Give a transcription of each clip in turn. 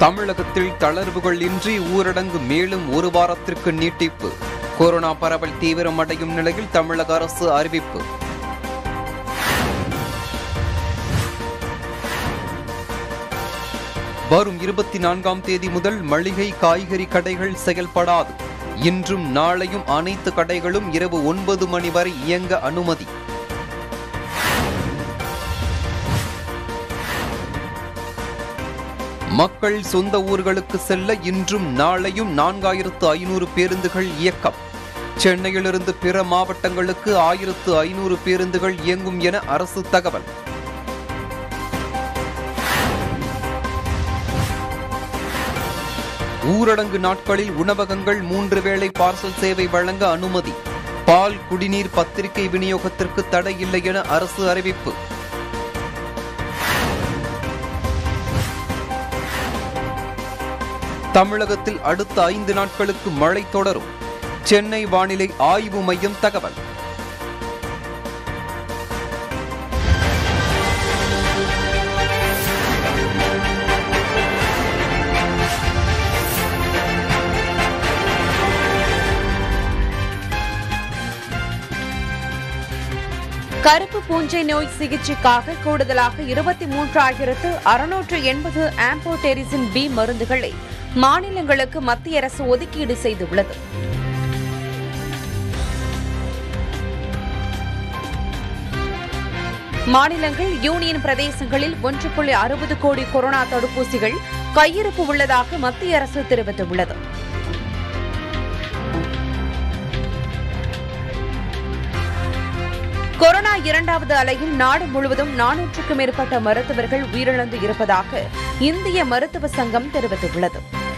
தமிழகத்தில் தளர்வுகள் இன்றி ஊரடங்கு மேலும் ஒரு வாரத்திற்கு நீட்டிப்பு கொரோனா பரவல் தீவிரமடையும் நிலையில் தமிழக அரசு அறிவிப்பு வரும் இருபத்தி நான்காம் தேதி முதல் மளிகை காய்கறி கடைகள் செயல்படாது இன்றும் நாளையும் அனைத்து கடைகளும் இரவு ஒன்பது மணி வரை இயங்க அனுமதி மக்கள் சொந்த ஊர்களுக்கு செல்ல இன்றும் நாளையும் நான்காயிரத்து ஐநூறு பேருந்துகள் இயக்கம் சென்னையிலிருந்து பிற மாவட்டங்களுக்கு ஆயிரத்து ஐநூறு பேருந்துகள் இயங்கும் என அரசு தகவல் ஊரடங்கு நாட்களில் உணவகங்கள் மூன்று வேளை பார்சல் சேவை வழங்க அனுமதி பால் குடிநீர் பத்திரிகை விநியோகத்திற்கு தடை இல்லை என அரசு அறிவிப்பு தமிழகத்தில் அடுத்த ஐந்து நாட்களுக்கு மழை தொடரும் சென்னை வானிலை ஆய்வு மையம் தகவல் கருப்பு பூஞ்சை நோய் சிகிச்சைக்காக கூடுதலாக இருபத்தி மூன்றாயிரத்து அறுநூற்று எண்பது ஆம்போடெரிசின் பி மருந்துகளை மாநிலங்களுக்கு மத்திய அரசு ஒதுக்கீடு செய்துள்ளது மாநிலங்கள் யூனியன் பிரதேசங்களில் ஒன்று புள்ளி அறுபது கோடி கொரோனா தடுப்பூசிகள் கையிருப்பு உள்ளதாக மத்திய அரசு தெரிவித்துள்ளது கொரோனா இரண்டாவது அலையில் நாடு முழுவதும் நானூற்றுக்கும் மேற்பட்ட மருத்துவர்கள் உயிரிழந்து இருப்பதாக இந்திய மருத்துவ சங்கம் தெரிவித்துள்ளது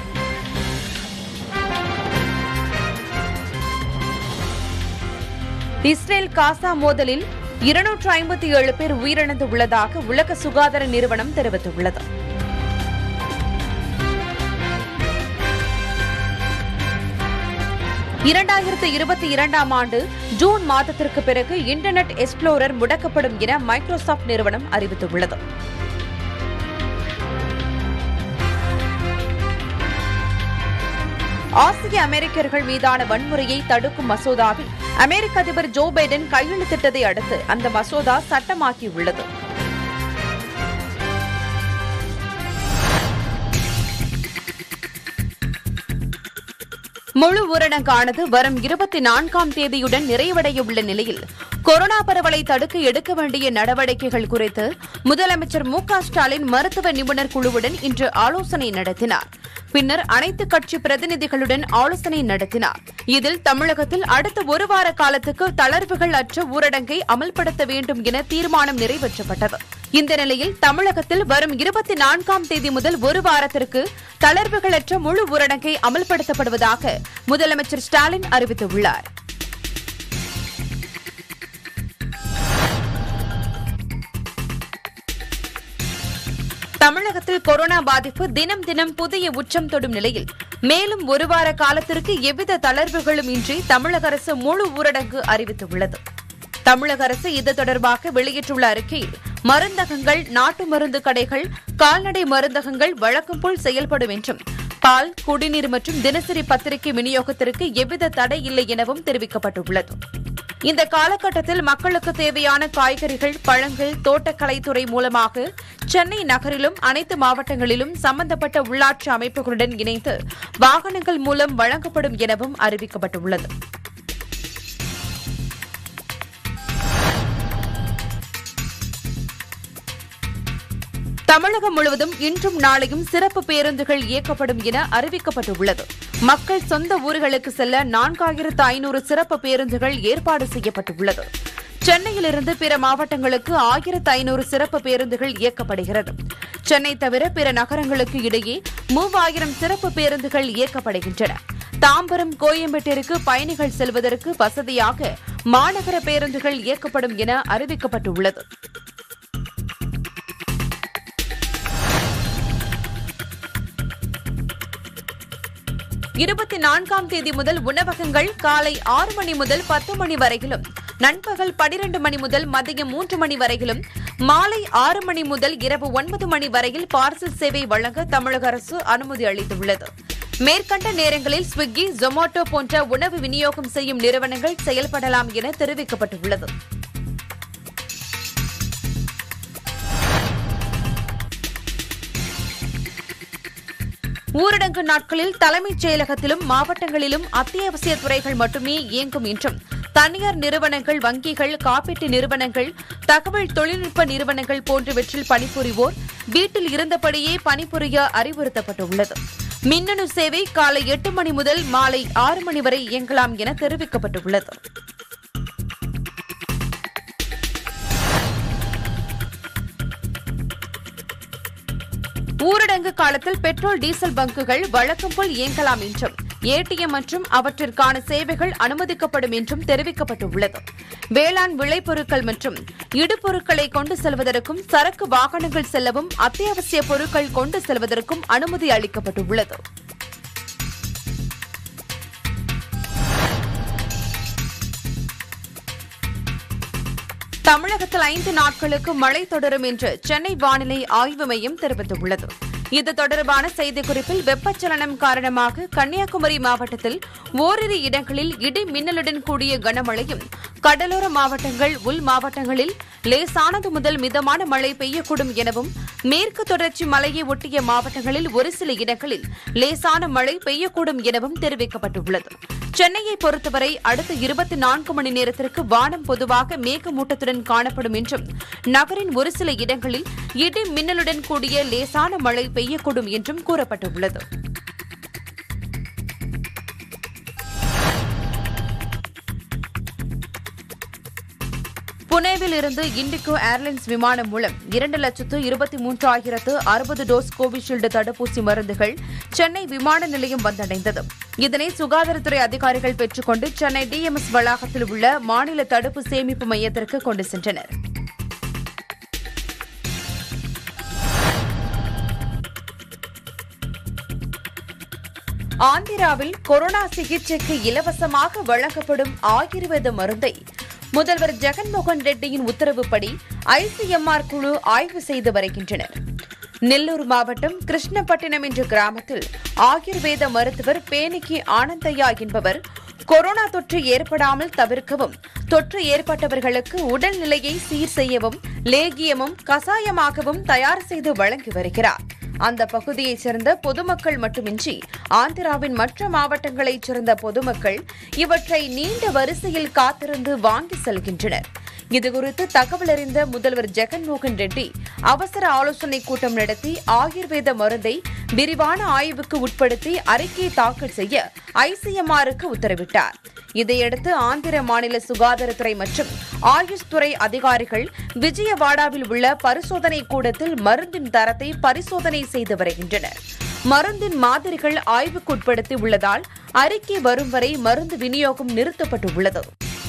இஸ்ரேல் காசா மோதலில் இருநூற்று ஐம்பத்தி ஏழு பேர் உயிரிழந்து உள்ளதாக உலக சுகாதார நிறுவனம் தெரிவித்துள்ளது இரண்டாயிரத்து இருபத்தி இரண்டாம் ஆண்டு ஜூன் மாதத்திற்கு பிறகு இன்டர்நெட் எக்ஸ்ப்ளோரர் முடக்கப்படும் என மைக்ரோசாப்ட் நிறுவனம் அறிவித்துள்ளது ஆசிய அமெரிக்கர்கள் மீதான வன்முறையை தடுக்கும் மசோதாவில் அமெரிக்க அதிபர் ஜோ பைடன் கையெழுத்திட்டதை அடுத்து அந்த மசோதா சட்டமாக்கியுள்ளது முழு ஊரடங்கானது வரும் இருபத்தி நான்காம் தேதியுடன் நிறைவடைய உள்ள நிலையில் கொரோனா பரவலை தடுக்க எடுக்க வேண்டிய நடவடிக்கைகள் குறித்து முதலமைச்சர் மு க ஸ்டாலின் மருத்துவ நிபுணர் குழுவுடன் இன்று ஆலோசனை நடத்தினார் பின்னர் அனைத்து கட்சி பிரதிநிதிகளுடன் ஆலோசனை நடத்தினார் இதில் தமிழகத்தில் அடுத்த ஒரு வார காலத்துக்கு தளர்வுகள் அற்ற ஊரடங்கை அமல்படுத்த வேண்டும் என தீர்மானம் நிறைவேற்றப்பட்டது இந்த நிலையில் தமிழகத்தில் வரும் இருபத்தி நான்காம் தேதி முதல் ஒரு வாரத்திற்கு தளர்வுகளற்ற முழு ஊரடங்கை அமல்படுத்தப்படுவதாக முதலமைச்சர் ஸ்டாலின் அறிவித்துள்ளார் தமிழகத்தில் கொரோனா பாதிப்பு தினம் தினம் புதிய உச்சம் தொடும் நிலையில் மேலும் ஒரு வார காலத்திற்கு எவ்வித தளர்வுகளும் இன்றி தமிழக அரசு முழு ஊரடங்கு அறிவித்துள்ளது தமிழக அரசு இது தொடர்பாக வெளியிட்டுள்ள அறிக்கையில் மருந்தகங்கள் நாட்டு மருந்து கடைகள் கால்நடை மருந்தகங்கள் வழக்கம் போல் செயல்படும் என்றும் பால் குடிநீர் மற்றும் தினசரி பத்திரிகை விநியோகத்திற்கு எவ்வித தடை இல்லை எனவும் தெரிவிக்கப்பட்டுள்ளது இந்த காலகட்டத்தில் மக்களுக்கு தேவையான காய்கறிகள் பழங்கள் தோட்டக்கலைத்துறை மூலமாக சென்னை நகரிலும் அனைத்து மாவட்டங்களிலும் சம்பந்தப்பட்ட உள்ளாட்சி அமைப்புகளுடன் இணைந்து வாகனங்கள் மூலம் வழங்கப்படும் எனவும் அறிவிக்கப்பட்டுள்ளது தமிழகம் முழுவதும் இன்றும் நாளையும் சிறப்பு பேருந்துகள் இயக்கப்படும் என அறிவிக்கப்பட்டுள்ளது மக்கள் சொந்த ஊர்களுக்கு செல்ல நான்காயிரத்து ஐநூறு சிறப்பு பேருந்துகள் ஏற்பாடு செய்யப்பட்டுள்ளது சென்னையிலிருந்து பிற மாவட்டங்களுக்கு ஆயிரத்து ஐநூறு சிறப்பு பேருந்துகள் இயக்கப்படுகிறது சென்னை தவிர பிற நகரங்களுக்கு இடையே மூவாயிரம் சிறப்பு பேருந்துகள் இயக்கப்படுகின்றன தாம்பரம் கோயம்பேட்டிற்கு பயணிகள் செல்வதற்கு வசதியாக மாநகர பேருந்துகள் இயக்கப்படும் என அறிவிக்கப்பட்டுள்ளது இருபத்தி நான்காம் தேதி முதல் உணவகங்கள் காலை ஆறு மணி முதல் பத்து மணி வரையிலும் நண்பகல் பனிரெண்டு மணி முதல் மதியம் மூன்று மணி வரையிலும் மாலை ஆறு மணி முதல் இரவு ஒன்பது மணி வரையில் பார்சல் சேவை வழங்க தமிழக அரசு அனுமதி அளித்துள்ளது மேற்கண்ட நேரங்களில் ஸ்விக்கி ஜொமேட்டோ போன்ற உணவு விநியோகம் செய்யும் நிறுவனங்கள் செயல்படலாம் என தெரிவிக்கப்பட்டுள்ளது ஊரடங்கு நாட்களில் தலைமைச் செயலகத்திலும் மாவட்டங்களிலும் அத்தியாவசிய துறைகள் மட்டுமே இயங்கும் என்றும் தனியார் நிறுவனங்கள் வங்கிகள் காப்பீட்டு நிறுவனங்கள் தகவல் தொழில்நுட்ப நிறுவனங்கள் போன்றவற்றில் பணிபுரிவோர் வீட்டில் இருந்தபடியே பணிபுரிய அறிவுறுத்தப்பட்டுள்ளது மின்னணு சேவை காலை எட்டு மணி முதல் மாலை ஆறு மணி வரை இயங்கலாம் என தெரிவிக்கப்பட்டுள்ளது ஊரடங்கு காலத்தில் பெட்ரோல் டீசல் பங்குகள் வழக்கம் போல் இயங்கலாம் என்றும் ஏடிஎம் மற்றும் அவற்றிற்கான சேவைகள் அனுமதிக்கப்படும் என்றும் தெரிவிக்கப்பட்டுள்ளது வேளாண் விளைபொருட்கள் மற்றும் இடுபொருட்களை கொண்டு செல்வதற்கும் சரக்கு வாகனங்கள் செல்லவும் அத்தியாவசிய பொருட்கள் கொண்டு செல்வதற்கும் அனுமதி அளிக்கப்பட்டுள்ளது தமிழகத்தில் ஐந்து நாட்களுக்கு மழை தொடரும் என்று சென்னை வானிலை ஆய்வு மையம் தெரிவித்துள்ளது இது தொடர்பான செய்திக்குறிப்பில் வெப்பச்சலனம் காரணமாக கன்னியாகுமரி மாவட்டத்தில் ஓரிரு இடங்களில் இடி மின்னலுடன் கூடிய கனமழையும் கடலோர மாவட்டங்கள் உள் மாவட்டங்களில் லேசானது முதல் மிதமான மழை பெய்யக்கூடும் எனவும் மேற்கு தொடர்ச்சி மலையை ஒட்டிய மாவட்டங்களில் ஒரு சில இடங்களில் லேசான மழை பெய்யக்கூடும் எனவும் தெரிவிக்கப்பட்டுள்ளது சென்னையை பொறுத்தவரை அடுத்த இருபத்தி நான்கு மணி நேரத்திற்கு வானம் பொதுவாக மேகமூட்டத்துடன் காணப்படும் என்றும் நகரின் ஒரு சில இடங்களில் இடி மின்னலுடன் கூடிய லேசான மழை பெய்யக்கூடும் என்றும் கூறப்பட்டுள்ளது புனேவில் இருந்து இண்டிகோ ஏர்லைன்ஸ் விமானம் மூலம் இரண்டு லட்சத்து இருபத்தி மூன்றாயிரத்து அறுபது டோஸ் கோவிஷீல்டு தடுப்பூசி மருந்துகள் சென்னை விமான நிலையம் வந்தடைந்தது இதனை சுகாதாரத்துறை அதிகாரிகள் பெற்றுக்கொண்டு சென்னை டிஎம்எஸ் வளாகத்தில் உள்ள மாநில தடுப்பு சேமிப்பு மையத்திற்கு கொண்டு சென்றனர் ஆந்திராவில் கொரோனா சிகிச்சைக்கு இலவசமாக வழங்கப்படும் ஆயுர்வேத மருந்தை முதல்வர் ஜெகன்மோகன் ரெட்டியின் உத்தரவுப்படி ஐசிஎம்ஆர் குழு ஆய்வு செய்து வருகின்றனர் நெல்லூர் மாவட்டம் கிருஷ்ணப்பட்டினம் என்ற கிராமத்தில் ஆயுர்வேத மருத்துவர் பேனிக்கி ஆனந்தையா என்பவர் கொரோனா தொற்று ஏற்படாமல் தவிர்க்கவும் தொற்று ஏற்பட்டவர்களுக்கு உடல்நிலையை சீர் செய்யவும் லேகியமும் கசாயமாகவும் தயார் செய்து வழங்கி வருகிறார் அந்த பகுதியைச் சேர்ந்த பொதுமக்கள் மட்டுமின்றி ஆந்திராவின் மற்ற மாவட்டங்களைச் சேர்ந்த பொதுமக்கள் இவற்றை நீண்ட வரிசையில் காத்திருந்து வாங்கி செல்கின்றனர் இதுகுறித்து தகவல் அறிந்த முதல்வர் ஜெகன்மோகன் ரெட்டி அவசர ஆலோசனை கூட்டம் நடத்தி ஆயுர்வேத மருந்தை விரிவான ஆய்வுக்கு உட்படுத்தி அறிக்கையை தாக்கல் செய்ய ஐசிஎம்ஆருக்கு உத்தரவிட்டார் இதையடுத்து ஆந்திர மாநில சுகாதாரத்துறை மற்றும் ஆயுஷ் துறை அதிகாரிகள் விஜயவாடாவில் உள்ள பரிசோதனை கூடத்தில் மருந்தின் தரத்தை பரிசோதனை செய்து வருகின்றனர் மருந்தின் மாதிரிகள் ஆய்வுக்குட்படுத்தி உள்ளதால் அறிக்கை வரும் வரை மருந்து விநியோகம் நிறுத்தப்பட்டுள்ளது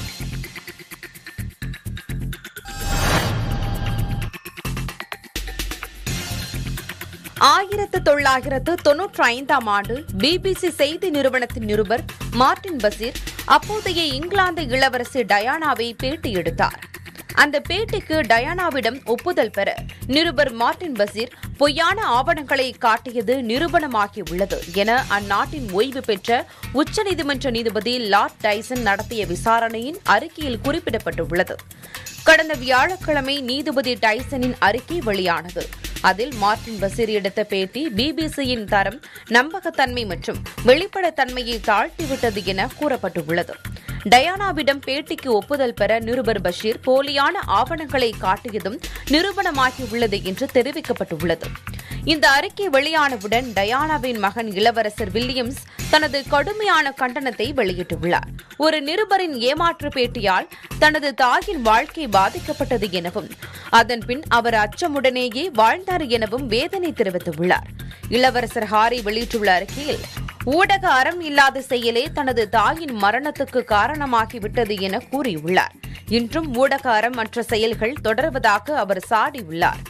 ஆயிரத்து தொள்ளாயிரத்து தொன்னூற்றி ஐந்தாம் ஆண்டு பிபிசி செய்தி நிறுவனத்தின் நிருபர் மார்டின் பசீர் அப்போதைய இங்கிலாந்து இளவரசி டயானாவை பேட்டி எடுத்தார் அந்த பேட்டிக்கு டயானாவிடம் ஒப்புதல் பெற நிருபர் மார்டின் பசீர் பொய்யான ஆவணங்களை காட்டியது நிரூபணமாகியுள்ளது என அந்நாட்டின் ஓய்வு பெற்ற உச்சநீதிமன்ற நீதிபதி லார்ட் டைசன் நடத்திய விசாரணையின் அறிக்கையில் குறிப்பிடப்பட்டுள்ளது கடந்த வியாழக்கிழமை நீதிபதி டைசனின் அறிக்கை வெளியானது அதில் மார்டின் பசீர் எடுத்த பேட்டி பிபிசியின் தரம் நம்பகத்தன்மை மற்றும் வெளிப்படைத்தன்மையை தாழ்த்திவிட்டது என கூறப்பட்டுள்ளது டயானாவிடம் பேட்டிக்கு ஒப்புதல் பெற நிருபர் பஷீர் போலியான ஆவணங்களை காட்டியதும் நிரூபணமாகியுள்ளது என்று தெரிவிக்கப்பட்டுள்ளது இந்த அறிக்கை வெளியானவுடன் டயானாவின் மகன் இளவரசர் வில்லியம்ஸ் தனது கடுமையான கண்டனத்தை வெளியிட்டுள்ளார் ஒரு நிருபரின் ஏமாற்று பேட்டியால் தனது தாயின் வாழ்க்கை பாதிக்கப்பட்டது எனவும் அதன்பின் அவர் அச்சமுடனேயே வாழ்ந்தார் எனவும் வேதனை தெரிவித்துள்ளார் இளவரசர் ஹாரி வெளியிட்டுள்ள அறிக்கையில் ஊடக அறம் இல்லாத செயலே தனது தாயின் மரணத்துக்கு காரணமாகிவிட்டது என கூறியுள்ளார் இன்றும் ஊடக அறம் மற்ற செயல்கள் தொடர்வதாக அவர் சாடியுள்ளார்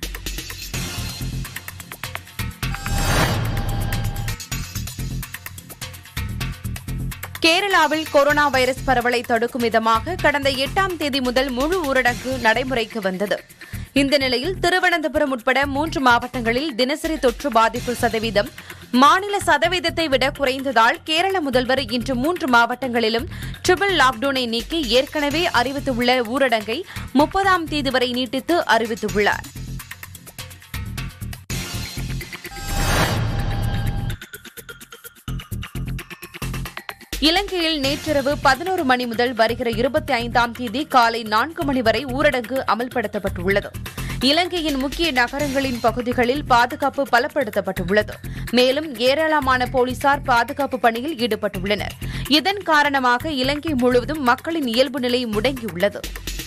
கேரளாவில் கொரோனா வைரஸ் பரவலை தடுக்கும் விதமாக கடந்த எட்டாம் தேதி முதல் முழு ஊரடங்கு நடைமுறைக்கு வந்தது இந்த நிலையில் திருவனந்தபுரம் உட்பட மூன்று மாவட்டங்களில் தினசரி தொற்று பாதிப்பு சதவீதம் மாநில சதவீதத்தை விட குறைந்ததால் கேரள முதல்வர் இன்று மூன்று மாவட்டங்களிலும் ட்ரிபிள் லாக்டவுனை நீக்கி ஏற்கனவே அறிவித்துள்ள ஊரடங்கை முப்பதாம் தேதி வரை நீட்டித்து அறிவித்துள்ளார் இலங்கையில் நேற்றிரவு பதினோரு மணி முதல் வருகிற இருபத்தி ஐந்தாம் தேதி காலை நான்கு மணி வரை ஊரடங்கு அமல்படுத்தப்பட்டுள்ளது இலங்கையின் முக்கிய நகரங்களின் பகுதிகளில் பாதுகாப்பு பலப்படுத்தப்பட்டுள்ளது மேலும் ஏராளமான போலீசார் பாதுகாப்பு பணியில் ஈடுபட்டுள்ளனர் இதன் காரணமாக இலங்கை முழுவதும் மக்களின் இயல்பு நிலை முடங்கியுள்ளது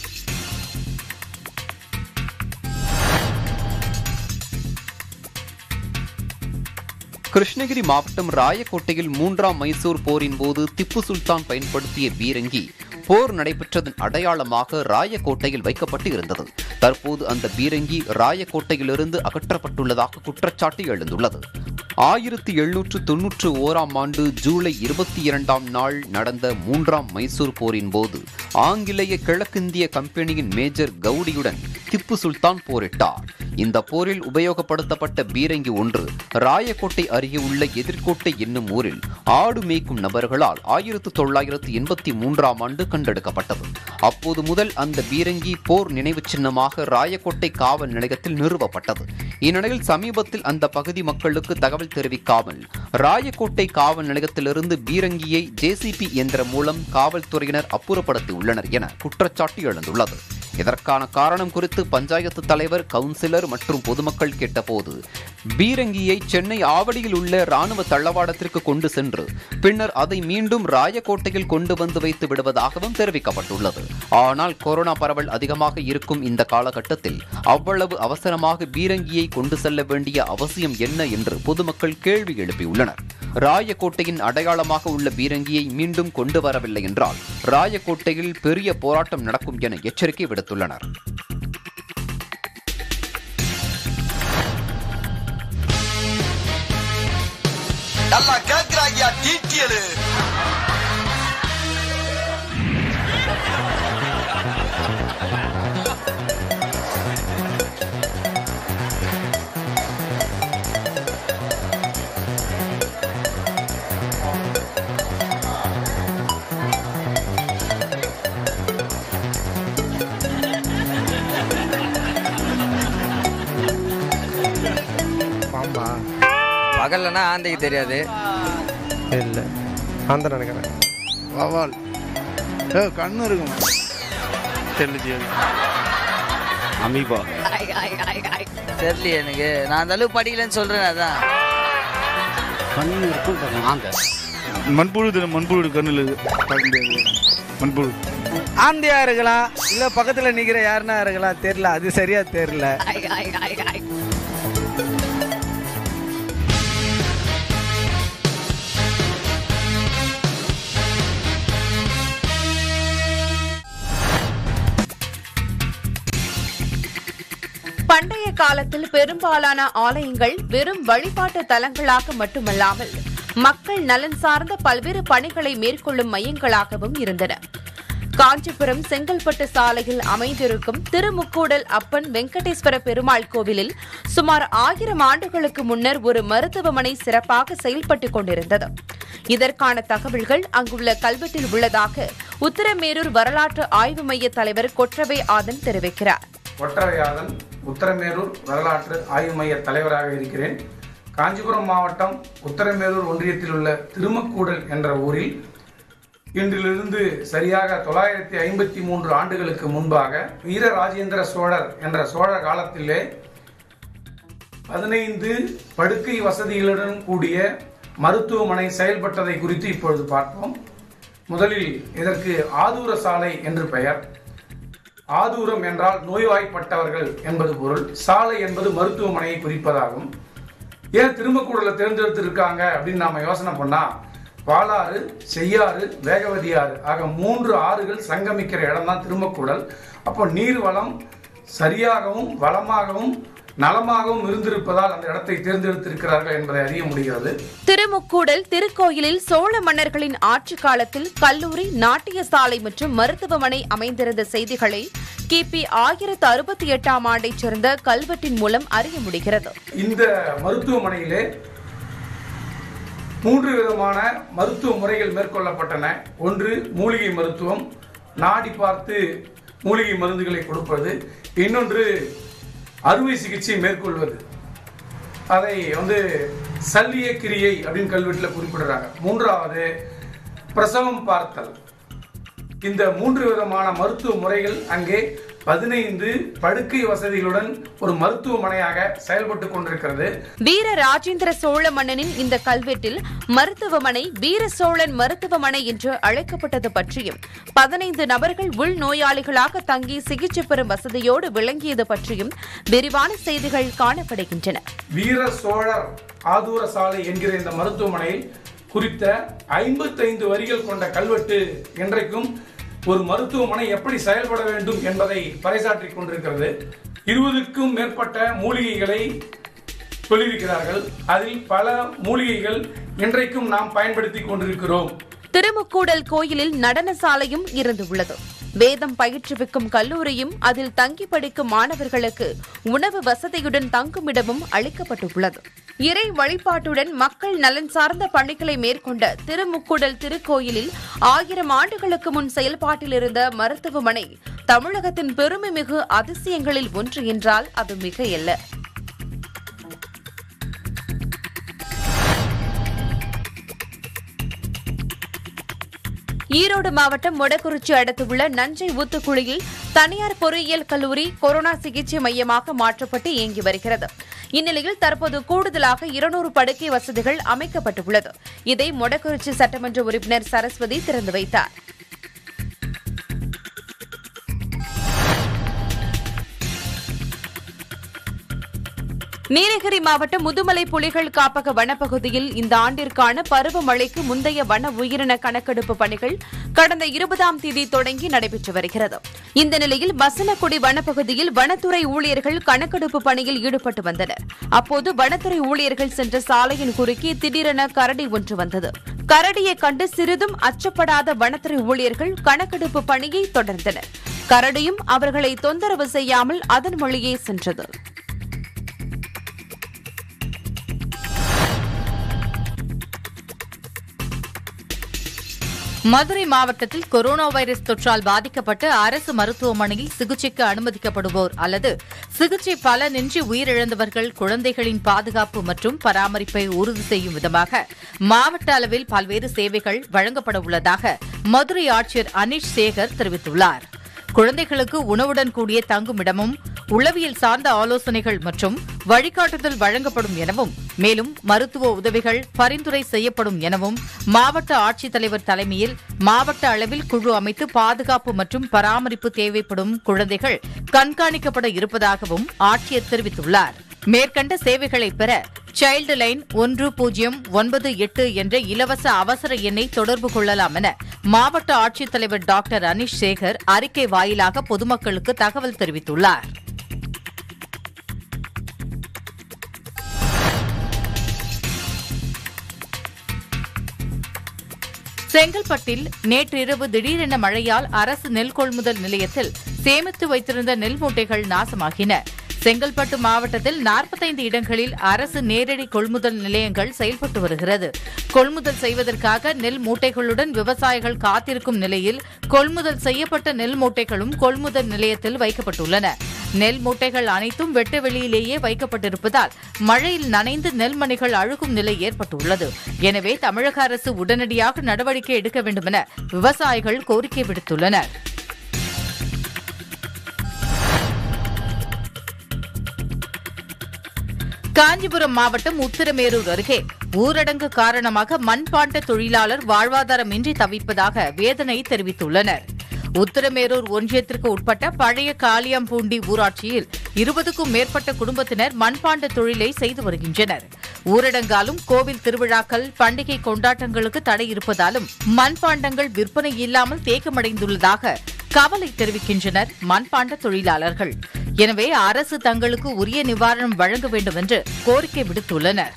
கிருஷ்ணகிரி மாவட்டம் ராயக்கோட்டையில் மூன்றாம் மைசூர் போரின் போது திப்பு சுல்தான் பயன்படுத்திய பீரங்கி போர் நடைபெற்றதன் அடையாளமாக ராயக்கோட்டையில் வைக்கப்பட்டு இருந்தது தற்போது அந்த பீரங்கி ராயக்கோட்டையிலிருந்து அகற்றப்பட்டுள்ளதாக குற்றச்சாட்டு எழுந்துள்ளது ஆயிரத்தி எழுநூற்று தொன்னூற்று ஓராம் ஆண்டு ஜூலை இருபத்தி இரண்டாம் நாள் நடந்த மூன்றாம் மைசூர் போரின் போது ஆங்கிலேய கிழக்கிந்திய கம்பெனியின் மேஜர் கவுடியுடன் திப்பு சுல்தான் போரிட்டார் இந்த போரில் உபயோகப்படுத்தப்பட்ட பீரங்கி ஒன்று ராயக்கோட்டை அருகே உள்ள எதிர்கோட்டை என்னும் ஊரில் ஆடு மேய்க்கும் நபர்களால் ஆயிரத்து தொள்ளாயிரத்து எண்பத்தி மூன்றாம் ஆண்டு கண்டெடுக்கப்பட்டது அப்போது முதல் அந்த பீரங்கி போர் நினைவு சின்னமாக ராயக்கோட்டை காவல் நிலையத்தில் நிறுவப்பட்டது இந்நிலையில் சமீபத்தில் அந்த பகுதி மக்களுக்கு தகவல் தெரிவிக்காமல் ராயக்கோட்டை காவல் நிலையத்திலிருந்து பீரங்கியை ஜேசிபி இயந்திரம் மூலம் காவல்துறையினர் அப்புறப்படுத்தியுள்ளனர் என குற்றச்சாட்டு எழுந்துள்ளது இதற்கான காரணம் குறித்து பஞ்சாயத்து தலைவர் கவுன்சிலர் மற்றும் பொதுமக்கள் கேட்டபோது பீரங்கியை சென்னை ஆவடியில் உள்ள ராணுவ தளவாடத்திற்கு கொண்டு சென்று பின்னர் அதை மீண்டும் ராயக்கோட்டையில் கொண்டு வந்து வைத்து விடுவதாகவும் தெரிவிக்கப்பட்டுள்ளது ஆனால் கொரோனா பரவல் அதிகமாக இருக்கும் இந்த காலகட்டத்தில் அவ்வளவு அவசரமாக பீரங்கியை கொண்டு செல்ல வேண்டிய அவசியம் என்ன என்று பொதுமக்கள் கேள்வி எழுப்பியுள்ளனர் ராயக்கோட்டையின் அடையாளமாக உள்ள பீரங்கியை மீண்டும் கொண்டு வரவில்லை என்றால் ராயக்கோட்டையில் பெரிய போராட்டம் நடக்கும் என எச்சரிக்கை விடுத்துள்ளனர் நல்லா கேக்குறாங்கயா டீட்டியலு பாம்பா பகல்லனா ஆந்தைக்கு தெரியாது இல்லை அந்த நினைக்கிறேன் வவால் ஏ கண்ணு இருக்கும் தெரியல அமீபா தெரியலையே எனக்கு நான் அந்த அளவுக்கு படிக்கலன்னு சொல்றேன் அதான் கண்ணு இருக்கும் ஆந்த மண்புழு தெரியும் மண்புழு கண்ணில் பார்க்க முடியாது மண்புழு ஆந்தையா இருக்கலாம் இல்ல பக்கத்துல நிக்கிற யாருன்னா இருக்கலாம் தெரியல அது சரியா தெரியல பண்டைய காலத்தில் பெரும்பாலான ஆலயங்கள் வெறும் வழிபாட்டு தலங்களாக மட்டுமல்லாமல் மக்கள் நலன் சார்ந்த பல்வேறு பணிகளை மேற்கொள்ளும் மையங்களாகவும் இருந்தன காஞ்சிபுரம் செங்கல்பட்டு சாலையில் அமைந்திருக்கும் திருமுக்கூடல் அப்பன் வெங்கடேஸ்வர பெருமாள் கோவிலில் சுமார் ஆயிரம் ஆண்டுகளுக்கு முன்னர் ஒரு மருத்துவமனை சிறப்பாக செயல்பட்டுக் கொண்டிருந்தது இதற்கான தகவல்கள் அங்குள்ள கல்வெட்டில் உள்ளதாக உத்தரமேரூர் வரலாற்று ஆய்வு மைய தலைவர் கொற்றவை ஆதன் தெரிவிக்கிறார் ஒற்றவையாதன் உத்தரமேரூர் வரலாற்று ஆய்வு மைய தலைவராக இருக்கிறேன் காஞ்சிபுரம் மாவட்டம் உத்தரமேரூர் ஒன்றியத்தில் உள்ள திருமக்கூடல் என்ற ஊரில் இன்றிலிருந்து சரியாக தொள்ளாயிரத்தி ஐம்பத்தி மூன்று ஆண்டுகளுக்கு முன்பாக வீர ராஜேந்திர சோழர் என்ற சோழர் காலத்திலே பதினைந்து படுக்கை வசதிகளுடன் கூடிய மருத்துவமனை செயல்பட்டதை குறித்து இப்பொழுது பார்ப்போம் முதலில் இதற்கு ஆதூர சாலை என்று பெயர் ஆதூரம் என்றால் நோய்வாய்ப்பட்டவர்கள் என்பது பொருள் சாலை என்பது மருத்துவமனையை குறிப்பதாகும் ஏன் திரும்பக்கூடல தேர்ந்தெடுத்திருக்காங்க அப்படின்னு நாம யோசனை பண்ணா பாலாறு செய்யாறு வேகவதி ஆறு ஆக மூன்று ஆறுகள் சங்கமிக்கிற இடம் தான் திரும்பக்கூடல் அப்போ நீர் வளம் சரியாகவும் வளமாகவும் நலமாகவும் இருந்திருப்பதால் அந்த இடத்தை தேர்ந்தெடுத்திருக்கிறார்கள் என்பதை அறிய முடிகிறது திருமுக்கூடல் திருக்கோயிலில் சோழ மன்னர்களின் ஆட்சி காலத்தில் கல்லூரி நாட்டிய சாலை மற்றும் மருத்துவமனை அமைந்திருந்த செய்திகளை கிபி ஆயிரத்து அறுபத்தி எட்டாம் ஆண்டைச் சேர்ந்த கல்வெட்டின் மூலம் அறிய முடிகிறது இந்த மருத்துவமனையிலே மூன்று விதமான மருத்துவ முறைகள் மேற்கொள்ளப்பட்டன ஒன்று மூலிகை மருத்துவம் நாடி பார்த்து மூலிகை மருந்துகளை கொடுப்பது இன்னொன்று அறுவை சிகிச்சை மேற்கொள்வது அதை வந்து சல்லிய கிரியை அப்படின்னு கல்வெட்டில் குறிப்பிடுறாங்க மூன்றாவது பிரசவம் பார்த்தல் இந்த மூன்று விதமான மருத்துவ முறைகள் அங்கே பதினைந்து படுக்கை வசதிகளுடன் ஒரு மருத்துவமனையாக செயல்பட்டு கொண்டிருக்கிறது வீர ராஜேந்திர சோழ மன்னனின் இந்த கல்வெட்டில் மருத்துவமனை வீர சோழன் மருத்துவமனை என்று அழைக்கப்பட்டது பற்றியும் பதினைந்து நபர்கள் உள் நோயாளிகளாக தங்கி சிகிச்சை பெறும் வசதியோடு விளங்கியது பற்றியும் விரிவான செய்திகள் காணப்படுகின்றன வீர சோழர் ஆதூர சாலை என்கிற இந்த மருத்துவமனையில் குறித்த ஐம்பத்தைந்து வரிகள் கொண்ட கல்வெட்டு இன்றைக்கும் ஒரு மருத்துவமனை எப்படி செயல்பட வேண்டும் என்பதை பறைசாற்றிக் கொண்டிருக்கிறது இருபதுக்கும் மேற்பட்ட மூலிகைகளை சொல்லியிருக்கிறார்கள் அதில் பல மூலிகைகள் இன்றைக்கும் நாம் பயன்படுத்திக் கொண்டிருக்கிறோம் திருமுக்கூடல் கோயிலில் நடனசாலையும் இருந்துள்ளது வேதம் பயிற்றுவிக்கும் கல்லூரியும் அதில் தங்கி படிக்கும் மாணவர்களுக்கு உணவு வசதியுடன் தங்குமிடமும் அளிக்கப்பட்டுள்ளது இறை வழிபாட்டுடன் மக்கள் நலன் சார்ந்த பணிகளை மேற்கொண்ட திருமுக்கூடல் திருக்கோயிலில் ஆயிரம் ஆண்டுகளுக்கு முன் செயல்பாட்டில் இருந்த மருத்துவமனை தமிழகத்தின் பெருமைமிகு அதிசயங்களில் ஒன்று என்றால் அது மிகையல்ல ஈரோடு மாவட்டம் மொடக்குறிச்சி அடுத்துள்ள நஞ்சை ஊத்துக்குழியில் தனியார் பொறியியல் கல்லூரி கொரோனா சிகிச்சை மையமாக மாற்றப்பட்டு இயங்கி வருகிறது இந்நிலையில் தற்போது கூடுதலாக இருநூறு படுக்கை வசதிகள் அமைக்கப்பட்டுள்ளது இதை மொடக்குறிச்சி சட்டமன்ற உறுப்பினர் சரஸ்வதி திறந்து வைத்தார் நீலகிரி மாவட்டம் முதுமலை புலிகள் காப்பக வனப்பகுதியில் இந்த ஆண்டிற்கான பருவமழைக்கு முந்தைய வன உயிரின கணக்கெடுப்பு பணிகள் கடந்த இருபதாம் தேதி தொடங்கி நடைபெற்று வருகிறது இந்த நிலையில் பசனக்குடி வனப்பகுதியில் வனத்துறை ஊழியர்கள் கணக்கெடுப்பு பணியில் ஈடுபட்டு வந்தனர் அப்போது வனத்துறை ஊழியர்கள் சென்ற சாலையின் குறுக்கே திடீரென கரடி ஒன்று வந்தது கரடியை கண்டு சிறிதும் அச்சப்படாத வனத்துறை ஊழியர்கள் கணக்கெடுப்பு பணியை தொடர்ந்தனர் கரடியும் அவர்களை தொந்தரவு செய்யாமல் அதன் வழியே சென்றது மதுரை மாவட்டத்தில் கொரோனா வைரஸ் தொற்றால் பாதிக்கப்பட்டு அரசு மருத்துவமனையில் சிகிச்சைக்கு அனுமதிக்கப்படுவோர் அல்லது சிகிச்சை பலனின்றி உயிரிழந்தவர்கள் குழந்தைகளின் பாதுகாப்பு மற்றும் பராமரிப்பை உறுதி செய்யும் விதமாக மாவட்ட அளவில் பல்வேறு சேவைகள் வழங்கப்பட உள்ளதாக மதுரை ஆட்சியர் அனீஷ் சேகர் தெரிவித்துள்ளார் குழந்தைகளுக்கு உணவுடன் கூடிய தங்குமிடமும் உளவியல் சார்ந்த ஆலோசனைகள் மற்றும் வழிகாட்டுதல் வழங்கப்படும் எனவும் மேலும் மருத்துவ உதவிகள் பரிந்துரை செய்யப்படும் எனவும் மாவட்ட ஆட்சித்தலைவர் தலைமையில் மாவட்ட அளவில் குழு அமைத்து பாதுகாப்பு மற்றும் பராமரிப்பு தேவைப்படும் குழந்தைகள் கண்காணிக்கப்பட இருப்பதாகவும் ஆட்சியர் தெரிவித்துள்ளார் மேற்கண்ட சேவைகளை பெற சைல்டு லைன் ஒன்று பூஜ்ஜியம் ஒன்பது எட்டு என்ற இலவச அவசர எண்ணை தொடர்பு கொள்ளலாம் என மாவட்ட ஆட்சித்தலைவர் டாக்டர் அனீஷ் சேகர் அறிக்கை வாயிலாக பொதுமக்களுக்கு தகவல் தெரிவித்துள்ளார் செங்கல்பட்டில் நேற்றிரவு திடீரென மழையால் அரசு நெல் கொள்முதல் நிலையத்தில் சேமித்து வைத்திருந்த நெல் மூட்டைகள் நாசமாகின செங்கல்பட்டு மாவட்டத்தில் 45 இடங்களில் அரசு நேரடி கொள்முதல் நிலையங்கள் செயல்பட்டு வருகிறது கொள்முதல் செய்வதற்காக நெல் மூட்டைகளுடன் விவசாயிகள் காத்திருக்கும் நிலையில் கொள்முதல் செய்யப்பட்ட நெல் மூட்டைகளும் கொள்முதல் நிலையத்தில் வைக்கப்பட்டுள்ளன நெல் மூட்டைகள் அனைத்தும் வெட்ட வெளியிலேயே வைக்கப்பட்டிருப்பதால் மழையில் நனைந்து நெல்மணிகள் அழுகும் நிலை ஏற்பட்டுள்ளது எனவே தமிழக அரசு உடனடியாக நடவடிக்கை எடுக்க வேண்டுமென விவசாயிகள் கோரிக்கை விடுத்துள்ளனர் காஞ்சிபுரம் மாவட்டம் உத்திரமேரூர் அருகே ஊரடங்கு காரணமாக மண்பாண்ட தொழிலாளர் வாழ்வாதாரமின்றி தவிப்பதாக வேதனை தெரிவித்துள்ளனர் உத்திரமேரூர் ஒன்றியத்திற்கு உட்பட்ட பழைய காளியாம்பூண்டி ஊராட்சியில் இருபதுக்கும் மேற்பட்ட குடும்பத்தினர் மண்பாண்ட தொழிலை செய்து வருகின்றனர் ஊரடங்காலும் கோவில் திருவிழாக்கள் பண்டிகை கொண்டாட்டங்களுக்கு தடை இருப்பதாலும் மண்பாண்டங்கள் விற்பனை இல்லாமல் தேக்கமடைந்துள்ளதாக கவலை தெரிவிக்கின்றனர் மண்பாண்ட தொழிலாளர்கள் எனவே அரசு தங்களுக்கு உரிய நிவாரணம் வழங்க வேண்டும் என்று கோரிக்கை விடுத்துள்ளனர்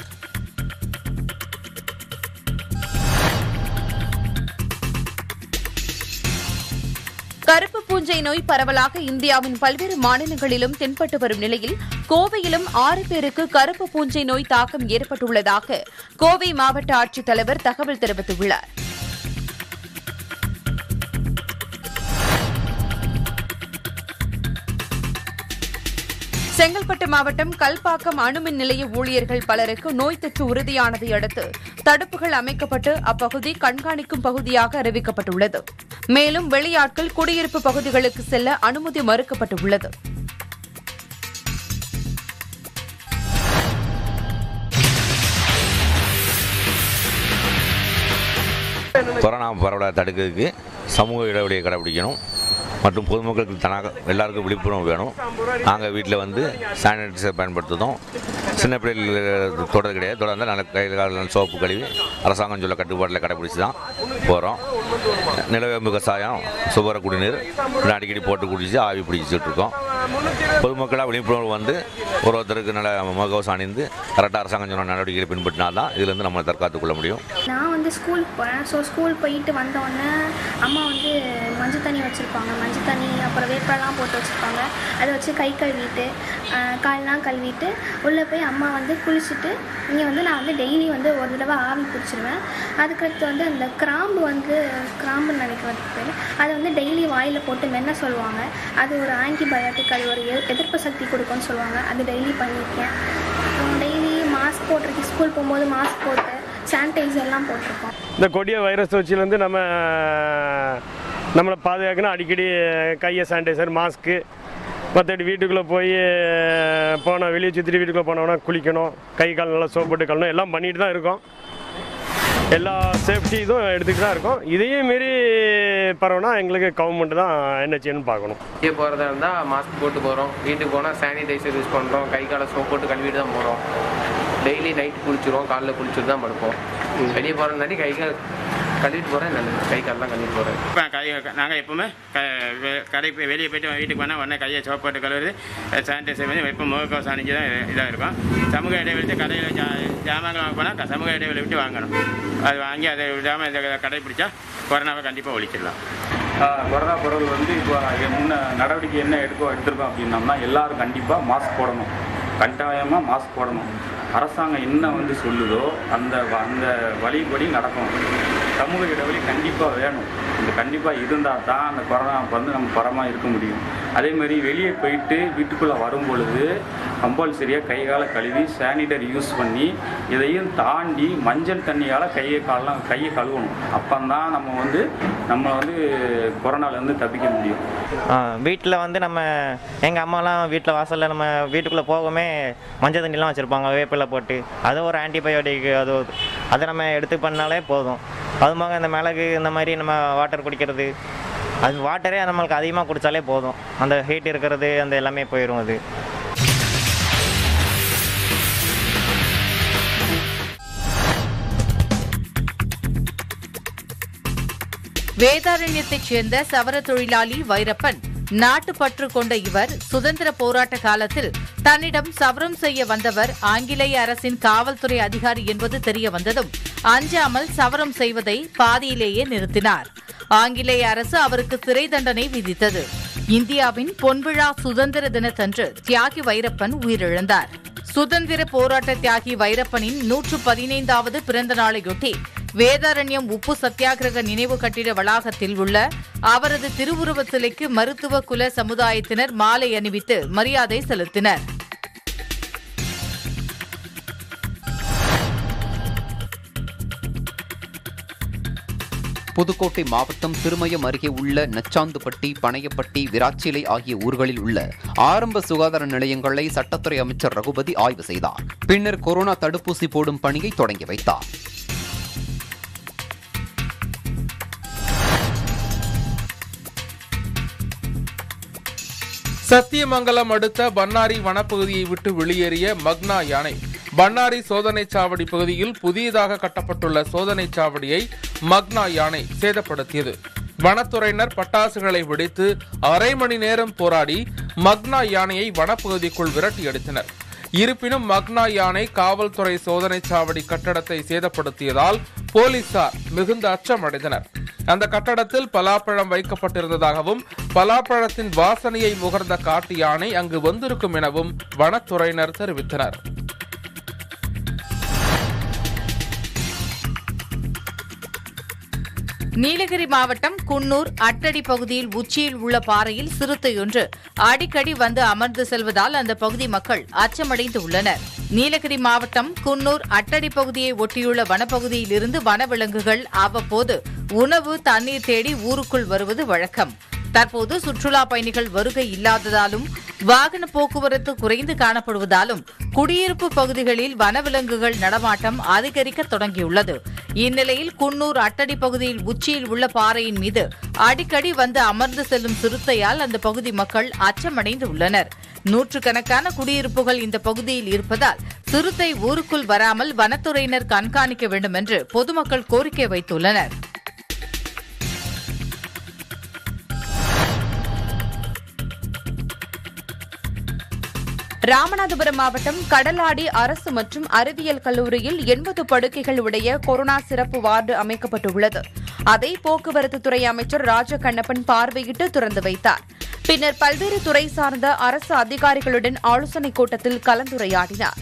கருப்பு பூஞ்சை நோய் பரவலாக இந்தியாவின் பல்வேறு மாநிலங்களிலும் தென்பட்டு வரும் நிலையில் கோவையிலும் ஆறு பேருக்கு கருப்பு பூஞ்சை நோய் தாக்கம் ஏற்பட்டுள்ளதாக கோவை மாவட்ட ஆட்சித்தலைவர் தகவல் தெரிவித்துள்ளார் செங்கல்பட்டு மாவட்டம் கல்பாக்கம் அணுமின் நிலைய ஊழியர்கள் பலருக்கு நோய் தொற்று உறுதியானதை அடுத்து தடுப்புகள் அமைக்கப்பட்டு அப்பகுதி கண்காணிக்கும் பகுதியாக அறிவிக்கப்பட்டுள்ளது மேலும் வெளியாட்கள் குடியிருப்பு பகுதிகளுக்கு செல்ல அனுமதி மறுக்கப்பட்டுள்ளது கொரோனா பரவலை தடுக்கிறதுக்கு சமூக இடைவெளியை கடைபிடிக்கணும் மற்றும் பொதுமக்களுக்கு தனாக எல்லாருக்கும் விழிப்புணர்வு வேணும் நாங்கள் வீட்டில் வந்து சானிடைசர் பயன்படுத்துகிறோம் சின்ன பிள்ளைகள் தொடர்ந்து கிடையாது தொடர்ந்து நல்ல கையில் காலில் சோப்பு கழுவி அரசாங்கம் சொல்ல கட்டுப்பாட்டில் கடைபிடிச்சி தான் போகிறோம் நிலவேம்பு கசாயம் சுவர குடிநீர் இன்னும் அடிக்கடி போட்டு குடிச்சு ஆவி பிடிச்சிட்டு இருக்கோம் பொதுமக்களாக விழிப்புணர்வு வந்து ஒரு ஒருத்தருக்கு நல்ல முகவசம் அணிந்து கரெக்டாக அரசாங்கம் சொன்ன நடவடிக்கைகளை பின்பற்றினால்தான் இதுலேருந்து நம்ம தற்காத்துக் கொள்ள முடியும் நான் வந்து ஸ்கூல் போகிறேன் ஸோ ஸ்கூல் போயிட்டு வந்தோடனே அம்மா வந்து மஞ்சள் தண்ணி வச்சுருப்பாங்க மஞ்சள் தண்ணி அப்புறம் வேப்பெல்லாம் போட்டு வச்சுருப்பாங்க அதை வச்சு கை கழுவிட்டு ஆஹ், கால்லாம் கழுவிட்டு உள்ளே போய் அம்மா வந்து குளிச்சுட்டு இங்கே வந்து நான் வந்து டெய்லி வந்து ஒரு தடவை ஆவி பிடிச்சிருவேன் அதுக்கடுத்து வந்து அந்த கிராம்பு வந்து கிராம்புன்னு நினைக்கிறதுக்கு பேர் அதை வந்து டெய்லி வாயில் போட்டு மென்ன சொல்லுவாங்க அது ஒரு ஆன்டிபயோட்டிக் அது ஒரு எ- எதிர்ப்பு சக்தி கொடுக்கும்னு சொல்லுவாங்க அது டெய்லி பண்ணியிருக்கேன் டெய்லி மாஸ்க் போட்டிருக்கேன் ஸ்கூல் போகும்போது மாஸ்க் போட்டு சானிடைசர்லாம் போட்டிருப்போம் இந்த கொடிய வைரஸ் தொற்றிலேருந்து நம்ம நம்மளை பாதுகாக்கணும் அடிக்கடி கையை சானிடைசர் மாஸ்க்கு மற்றபடி வீட்டுக்குள்ளே போய் போனோம் வெளியே சுற்றிட்டு வீட்டுக்குள்ளே போனோம்னா குளிக்கணும் கை கால் நல்லா சோப் போட்டு கழுவணும் எல்லாம் பண்ணிட்டு தான் இருக்கோம் எல்லா சேஃப்டி இதுவும் எடுத்துக்கிட்டு தான் இருக்கோம் இதையும் மீறி பரவுனா எங்களுக்கு கவர்மெண்ட் தான் என்ன செய்யணும்னு பார்க்கணும் வெளியே போகிறதா இருந்தால் மாஸ்க் போட்டு போகிறோம் வீட்டுக்கு போனால் சானிடைசர் யூஸ் பண்ணுறோம் கை காலை சோப் போட்டு கழுவிட்டு தான் போகிறோம் டெய்லி நைட் குளிச்சிருவோம் காலைல குளிச்சுட்டு தான் படுப்போம் வெளியே போகிறதுனாடி கை கால் கழுவிட்டு போகிறேன் நல்லது கை காலெலாம் கழுவிட்டு போகிறேன் இப்போ கை நாங்கள் எப்பவுமே க வெ- கடை போய் வெளியே போயிட்டு வீட்டுக்கு போனால் உடனே கையை சோப் போட்டு கழுவுறது சானிடைசர் பண்ணி எப்போ முகக்கவசம் அணிஞ்சு தான் இதாக இருக்கும் சமூக இடைவெளி கடையில் ஜா ஜாமான்கள் வாங்க போனால் சமூக இடைவெளி விட்டு வாங்கணும் அது வாங்கி அதை விடாமல் இதை கடைப்பிடிச்சா கொரோனாவை கண்டிப்பாக ஒழிச்சிடலாம் கொரோனா பரவல் வந்து இப்போ முன்ன நடவடிக்கை என்ன எடுக்கோ எடுத்திருக்கோம் அப்படின்னம்னா எல்லாரும் கண்டிப்பாக மாஸ்க் போடணும் கட்டாயமாக மாஸ்க் போடணும் அரசாங்கம் என்ன வந்து சொல்லுதோ அந்த வ- அந்த வழிபடி நடக்கணும் சமூக இடைவெளி கண்டிப்பாக வேணும் இந்த கண்டிப்பாக இருந்தால் தான் அந்த கொரோனா வந்து நம்ம பரமாக இருக்க முடியும் அதே மாதிரி வெளியே போயிட்டு வீட்டுக்குள்ளே வரும் பொழுது கம்பல்சரியாக கை காலை கழுவி சானிடரி யூஸ் பண்ணி இதையும் தாண்டி மஞ்சள் தண்ணியால் கையை காலெலாம் கையை கழுவணும் அப்போந்தான் நம்ம வந்து நம்ம வந்து கொரோனாலேருந்து தப்பிக்க முடியும் வீட்டில் வந்து நம்ம எங்கள் அம்மாலாம் வீட்டில் வாசலில் நம்ம வீட்டுக்குள்ளே போகவே மஞ்சள் தண்ணிலாம் வச்சுருப்பாங்க வேப்பிலை போட்டு அது ஒரு ஆன்டிபயோட்டிக் அது ஒரு- அதை நம்ம எடுத்து பண்ணாலே போதும் அதுமாக இந்த மிளகு இந்த மாதிரி நம்ம வாட்டர் குடிக்கிறது அது வாட்டரே நம்மளுக்கு அதிகமாக குடித்தாலே போதும் அந்த ஹீட் இருக்கிறது அந்த எல்லாமே போயிடும் அது வேதாரண்யத்தைச் சேர்ந்த சவர தொழிலாளி வைரப்பன் நாட்டுப்பற்று கொண்ட இவர் சுதந்திர போராட்ட காலத்தில் தன்னிடம் சவரம் செய்ய வந்தவர் ஆங்கிலேய அரசின் காவல்துறை அதிகாரி என்பது தெரிய வந்ததும் அஞ்சாமல் சவரம் செய்வதை பாதியிலேயே நிறுத்தினார் ஆங்கிலேய அரசு அவருக்கு சிறை தண்டனை விதித்தது இந்தியாவின் பொன்விழா சுதந்திர தினத்தன்று தியாகி வைரப்பன் உயிரிழந்தார் சுதந்திர போராட்ட தியாகி வைரப்பனின் நூற்று பதினைந்தாவது பிறந்த நாளையொட்டி வேதாரண்யம் உப்பு சத்தியாகிரக நினைவு கட்டிட வளாகத்தில் உள்ள அவரது திருவுருவ சிலைக்கு மருத்துவ குல சமுதாயத்தினர் மாலை அணிவித்து மரியாதை செலுத்தினர் புதுக்கோட்டை மாவட்டம் திருமயம் அருகே உள்ள நச்சாந்துப்பட்டி பனையப்பட்டி விராச்சிலை ஆகிய ஊர்களில் உள்ள ஆரம்ப சுகாதார நிலையங்களை சட்டத்துறை அமைச்சர் ரகுபதி ஆய்வு செய்தார் பின்னர் கொரோனா தடுப்பூசி போடும் பணியை தொடங்கி வைத்தார் சத்தியமங்கலம் அடுத்த பன்னாரி வனப்பகுதியை விட்டு வெளியேறிய மக்னா யானை பன்னாரி சோதனை சாவடி பகுதியில் புதியதாக கட்டப்பட்டுள்ள சோதனை சாவடியை மக்னா யானை சேதப்படுத்தியது வனத்துறையினர் பட்டாசுகளை வெடித்து அரை மணி நேரம் போராடி மக்னா யானையை வனப்பகுதிக்குள் விரட்டி அடித்தனர் இருப்பினும் மக்னா யானை காவல்துறை சோதனை சாவடி கட்டடத்தை சேதப்படுத்தியதால் போலீசார் மிகுந்த அச்சமடைந்தனர் அந்த கட்டடத்தில் பலாப்பழம் வைக்கப்பட்டிருந்ததாகவும் பலாப்பழத்தின் வாசனையை முகர்ந்த காட்டு யானை அங்கு வந்திருக்கும் எனவும் வனத்துறையினர் தெரிவித்தனர் நீலகிரி மாவட்டம் குன்னூர் அட்டடி பகுதியில் உச்சியில் உள்ள பாறையில் சிறுத்தையொன்று அடிக்கடி வந்து அமர்ந்து செல்வதால் அந்த பகுதி மக்கள் அச்சமடைந்து உள்ளனர் நீலகிரி மாவட்டம் குன்னூர் அட்டடி பகுதியை ஒட்டியுள்ள வனப்பகுதியில் இருந்து வனவிலங்குகள் அவ்வப்போது உணவு தண்ணீர் தேடி ஊருக்குள் வருவது வழக்கம் தற்போது சுற்றுலா பயணிகள் வருகை இல்லாததாலும் வாகன போக்குவரத்து குறைந்து காணப்படுவதாலும் குடியிருப்பு பகுதிகளில் வனவிலங்குகள் நடமாட்டம் அதிகரிக்க தொடங்கியுள்ளது இந்நிலையில் குன்னூர் அட்டடி பகுதியில் உச்சியில் உள்ள பாறையின் மீது அடிக்கடி வந்து அமர்ந்து செல்லும் சிறுத்தையால் அந்த பகுதி மக்கள் அச்சமடைந்து உள்ளனர் நூற்றுக்கணக்கான குடியிருப்புகள் இந்த பகுதியில் இருப்பதால் சிறுத்தை ஊருக்குள் வராமல் வனத்துறையினர் கண்காணிக்க வேண்டும் என்று பொதுமக்கள் கோரிக்கை வைத்துள்ளனர் ராமநாதபுரம் மாவட்டம் கடலாடி அரசு மற்றும் அறிவியல் கல்லூரியில் எண்பது படுக்கைகள் உடைய கொரோனா சிறப்பு வார்டு அமைக்கப்பட்டுள்ளது அதை போக்குவரத்து துறை அமைச்சர் ராஜ கண்ணப்பன் பார்வையிட்டு திறந்து வைத்தார் பின்னர் பல்வேறு துறை சார்ந்த அரசு அதிகாரிகளுடன் ஆலோசனைக் கூட்டத்தில் கலந்துரையாடினார்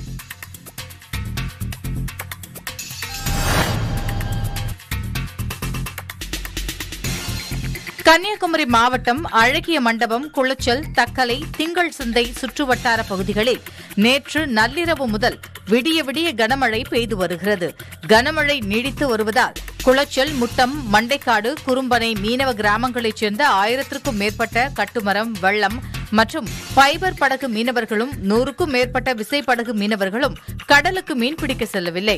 கன்னியாகுமரி மாவட்டம் அழகிய மண்டபம் குளச்சல் தக்கலை திங்கள் சிந்தை சுற்றுவட்டார பகுதிகளில் நேற்று நள்ளிரவு முதல் விடிய விடிய கனமழை பெய்து வருகிறது கனமழை நீடித்து வருவதால் குளச்சல் முட்டம் மண்டைக்காடு குறும்பனை மீனவ கிராமங்களைச் சேர்ந்த ஆயிரத்திற்கும் மேற்பட்ட கட்டுமரம் வெள்ளம் மற்றும் ஃபைபர் படகு மீனவர்களும் நூறுக்கும் மேற்பட்ட விசைப்படகு மீனவர்களும் கடலுக்கு மீன்பிடிக்க செல்லவில்லை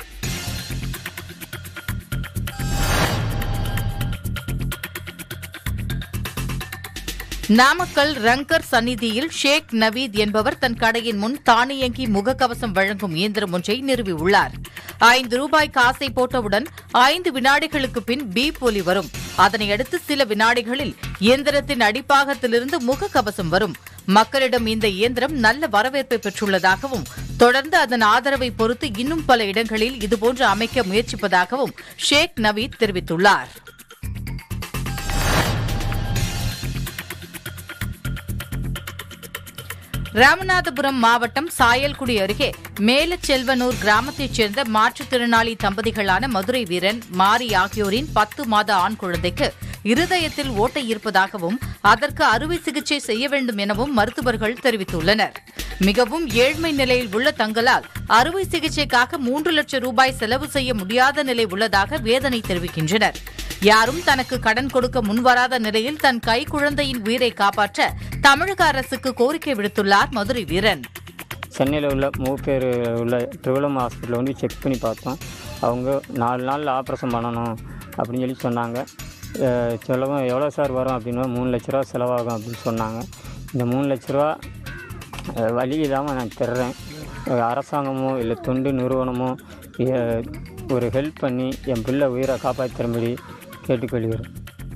நாமக்கல் ரங்கர் சந்நிதியில் ஷேக் நவீத் என்பவர் தன் கடையின் முன் தானியங்கி முகக்கவசம் வழங்கும் இயந்திரம் ஒன்றை நிறுவியுள்ளார் ஐந்து ரூபாய் காசை போட்டவுடன் ஐந்து வினாடிகளுக்கு பின் பீப் ஒலி வரும் அதனையடுத்து சில வினாடிகளில் இயந்திரத்தின் அடிப்பாகத்திலிருந்து முகக்கவசம் வரும் மக்களிடம் இந்த இயந்திரம் நல்ல வரவேற்பை பெற்றுள்ளதாகவும் தொடர்ந்து அதன் ஆதரவை பொறுத்து இன்னும் பல இடங்களில் இதுபோன்று அமைக்க முயற்சிப்பதாகவும் ஷேக் நவீத் தெரிவித்துள்ளார் ராமநாதபுரம் மாவட்டம் சாயல்குடி அருகே மேலச்செல்வனூர் கிராமத்தைச் சேர்ந்த மாற்றுத்திறனாளி தம்பதிகளான மதுரை வீரன் மாரி ஆகியோரின் பத்து மாத ஆண் குழந்தைக்கு இருதயத்தில் ஓட்டை இருப்பதாகவும் அதற்கு அறுவை சிகிச்சை செய்ய வேண்டும் எனவும் மருத்துவர்கள் தெரிவித்துள்ளனர் மிகவும் ஏழ்மை நிலையில் உள்ள தங்களால் அறுவை சிகிச்சைக்காக மூன்று லட்சம் ரூபாய் செலவு செய்ய முடியாத நிலை உள்ளதாக வேதனை தெரிவிக்கின்றனர் யாரும் தனக்கு கடன் கொடுக்க முன்வராத நிலையில் தன் கை குழந்தையின் உயிரை காப்பாற்ற தமிழக அரசுக்கு கோரிக்கை விடுத்துள்ளார் மதுரை வீரன் சென்னையில் உள்ள மூப்பேர் உள்ள ட்ரிவலம் ஹாஸ்பிட்டலில் வந்து செக் பண்ணி பார்த்தோம் அவங்க நாலு நாளில் ஆப்ரேஷன் பண்ணணும் அப்படின்னு சொல்லி சொன்னாங்க அஹ் செலவும் எவ்வளோ சார் வரும் அப்படின்னா மூணு லட்ச ரூபா செலவாகும் அப்படின்னு சொன்னாங்க இந்த மூணு லட்ச ரூபா அஹ் வழி இல்லாமல் நான் தர்றேன் அஹ் அரசாங்கமோ இல்லை தொண்டு நிறுவனமோ அஹ் ஒரு ஹெல்ப் பண்ணி என் பிள்ளை உயிரை காப்பாற்றும்படி கேட்டுக்கொள்கிறேன்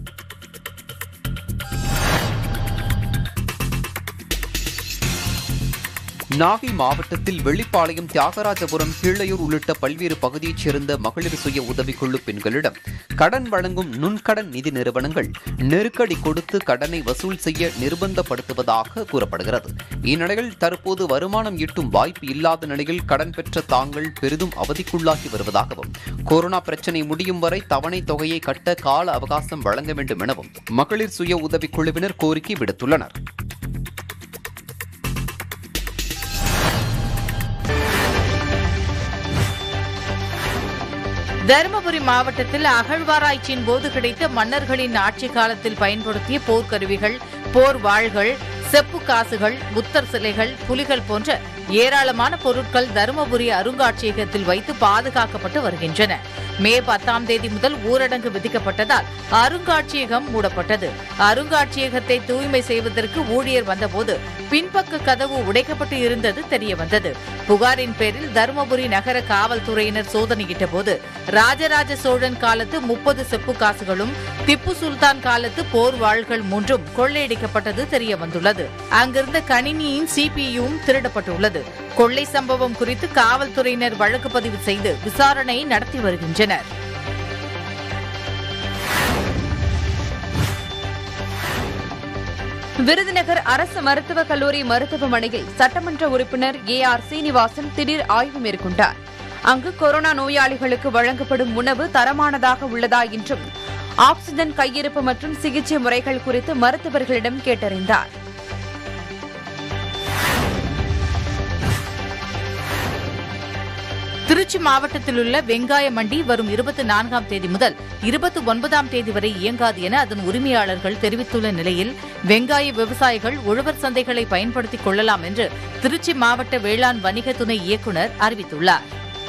நாகை மாவட்டத்தில் வெள்ளிப்பாளையம் தியாகராஜபுரம் கீழையூர் உள்ளிட்ட பல்வேறு பகுதியைச் சேர்ந்த மகளிர் சுய உதவிக்குழு பெண்களிடம் கடன் வழங்கும் நுண்கடன் நிதி நிறுவனங்கள் நெருக்கடி கொடுத்து கடனை வசூல் செய்ய நிர்பந்தப்படுத்துவதாக கூறப்படுகிறது இந்நிலையில் தற்போது வருமானம் ஈட்டும் வாய்ப்பு இல்லாத நிலையில் கடன் பெற்ற தாங்கள் பெரிதும் அவதிக்குள்ளாகி வருவதாகவும் கொரோனா பிரச்சினை முடியும் வரை தவணை தொகையை கட்ட கால அவகாசம் வழங்க வேண்டும் எனவும் மகளிர் சுய உதவிக்குழுவினர் கோரிக்கை விடுத்துள்ளனர் தருமபுரி மாவட்டத்தில் அகழ்வாராய்ச்சியின் போது கிடைத்த மன்னர்களின் ஆட்சி காலத்தில் பயன்படுத்திய போர்க்கருவிகள் போர் வாள்கள் செப்பு காசுகள் புத்தர் சிலைகள் புலிகள் போன்ற ஏராளமான பொருட்கள் தருமபுரி அருங்காட்சியகத்தில் வைத்து பாதுகாக்கப்பட்டு வருகின்றன மே பத்தாம் தேதி முதல் ஊரடங்கு விதிக்கப்பட்டதால் அருங்காட்சியகம் மூடப்பட்டது அருங்காட்சியகத்தை தூய்மை செய்வதற்கு ஊழியர் வந்தபோது பின்பக்க கதவு உடைக்கப்பட்டு இருந்தது தெரியவந்தது புகாரின் பேரில் தருமபுரி நகர காவல்துறையினர் சோதனையிட்ட போது ராஜராஜ சோழன் காலத்து முப்பது செப்பு காசுகளும் திப்பு சுல்தான் காலத்து போர் வாள்கள் மூன்றும் கொள்ளையடிக்கப்பட்டது தெரிய வந்துள்ளது அங்கிருந்த கணினியின் சிபியும் திருடப்பட்டுள்ளது கொள்ளை சம்பவம் குறித்து காவல்துறையினர் வழக்கு பதிவு செய்து விசாரணை நடத்தி வருகின்றனர் விருதுநகர் அரசு மருத்துவக் கல்லூரி மருத்துவமனையில் சட்டமன்ற உறுப்பினர் ஏ ஆர் சீனிவாசன் திடீர் ஆய்வு மேற்கொண்டார் அங்கு கொரோனா நோயாளிகளுக்கு வழங்கப்படும் உணவு தரமானதாக உள்ளதா என்றும் ஆக்ஸிஜன் கையிருப்பு மற்றும் சிகிச்சை முறைகள் குறித்து மருத்துவர்களிடம் கேட்டறிந்தார் திருச்சி மாவட்டத்தில் உள்ள வெங்காய மண்டி வரும் இருபத்தி நான்காம் தேதி முதல் இருபத்தி ஒன்பதாம் தேதி வரை இயங்காது என அதன் உரிமையாளர்கள் தெரிவித்துள்ள நிலையில் வெங்காய விவசாயிகள் உழவர் சந்தைகளை பயன்படுத்திக் கொள்ளலாம் என்று திருச்சி மாவட்ட வேளாண் வணிக துணை இயக்குநர் அறிவித்துள்ளார்